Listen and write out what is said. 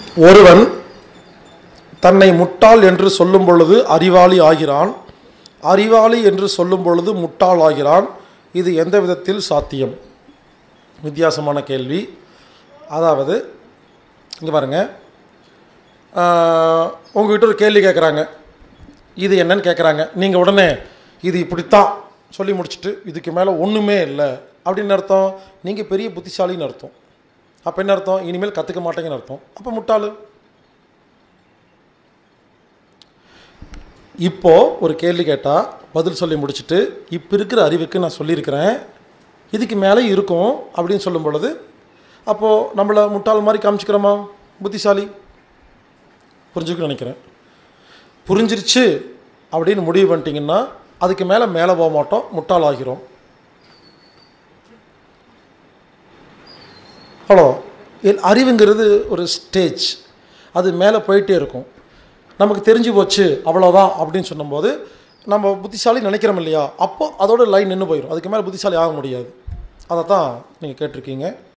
ஒருவன் தன்னை முட்டாள் என்று சொல்லும் பொழுது அறிவாளி ஆகிறான் அறிவாளி என்று சொல்லும் பொழுது முட்டாள் ஆகிறான் இது எந்த விதத்தில் சாத்தியம் வித்தியாசமான கேள்வி அதாவது இங்கே பாருங்க ஆஹ், உங்ககிட்ட ஒரு கேள்வி கேட்குறாங்க இது என்னன்னு கேட்குறாங்க நீங்கள் உடனே இது இப்படித்தான் சொல்லி முடிச்சுட்டு இதுக்கு மேலே ஒன்றுமே இல்லை அப்படின்னு அர்த்தம் நீங்கள் பெரிய புத்திசாலின்னு அர்த்தம் அப்போ என்ன அர்த்தம் இனிமேல் கற்றுக்க மாட்டேங்கன்னு அர்த்தம் அப்போ முட்டாளு இப்போ ஒரு கேள்வி கேட்டால் பதில் சொல்லி முடிச்சுட்டு இப்போ இருக்கிற அறிவுக்கு நான் சொல்லியிருக்கிறேன் இதுக்கு மேலே இருக்கும் அப்படின்னு சொல்லும் பொழுது அப்போது நம்மளை முட்டாள் மாதிரி காமிச்சிக்கிறோமா புத்திசாலி புரிஞ்சுக்க நினைக்கிறேன் புரிஞ்சிருச்சு அப்படின்னு முடிவு பண்ணிட்டீங்கன்னா அதுக்கு மேலே மேலே போக மாட்டோம் முட்டாள் ஆகிறோம் அவ்வளோ இல் அறிவுங்கிறது ஒரு ஸ்டேஜ் அது மேலே போயிட்டே இருக்கும் நமக்கு தெரிஞ்சு போச்சு அவ்வளோதான் அப்படின்னு சொன்னும்போது நம்ம புத்திசாலி நினைக்கிறோம் இல்லையா அப்போ அதோட லைன் நின்று போயிடும் அதுக்கு மேலே புத்திசாலி ஆக முடியாது அதை தான் நீங்கள் கேட்டிருக்கீங்க